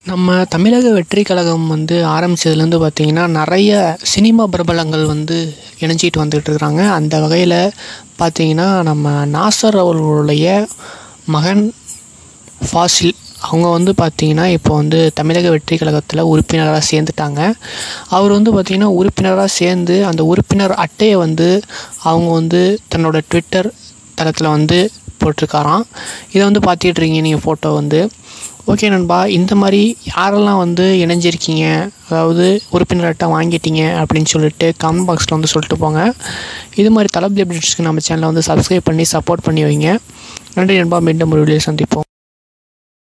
நம்ம தமிழக வெற்றி கழகம் வந்து ஆரம்பித்ததுலேருந்து பார்த்திங்கன்னா நிறைய சினிமா பிரபலங்கள் வந்து இணைஞ்சிட்டு வந்துட்டு இருக்கிறாங்க அந்த வகையில் பார்த்திங்கன்னா நம்ம நாசர் அவர்களுடைய மகன் ஃபாசில் அவங்க வந்து பார்த்திங்கன்னா இப்போ வந்து தமிழக வெற்றி கழகத்தில் உறுப்பினராக சேர்ந்துட்டாங்க அவர் வந்து பார்த்திங்கன்னா உறுப்பினராக சேர்ந்து அந்த உறுப்பினர் அட்டையை வந்து அவங்க வந்து தன்னோட ட்விட்டர் தளத்தில் வந்து போட்டிருக்காராம் இதை வந்து பார்த்துட்டு இருக்கீங்க நீங்கள் ஃபோட்டோ வந்து ஓகே நண்பா இந்த மாதிரி யாரெல்லாம் வந்து இணைஞ்சிருக்கீங்க அதாவது உறுப்பினர் அட்டை வாங்கிட்டீங்க அப்படின்னு சொல்லிட்டு கமெண்ட் பாக்ஸில் வந்து சொல்லிட்டு போங்க இது மாதிரி தளபதி அப்டேட்ஸ்க்கு நம்ம சேனலை வந்து சப்ஸ்கிரைப் பண்ணி சப்போர்ட் பண்ணி வைங்க நன்றி நண்பா மீண்டும் ஒரு வீடியோ சந்திப்போம்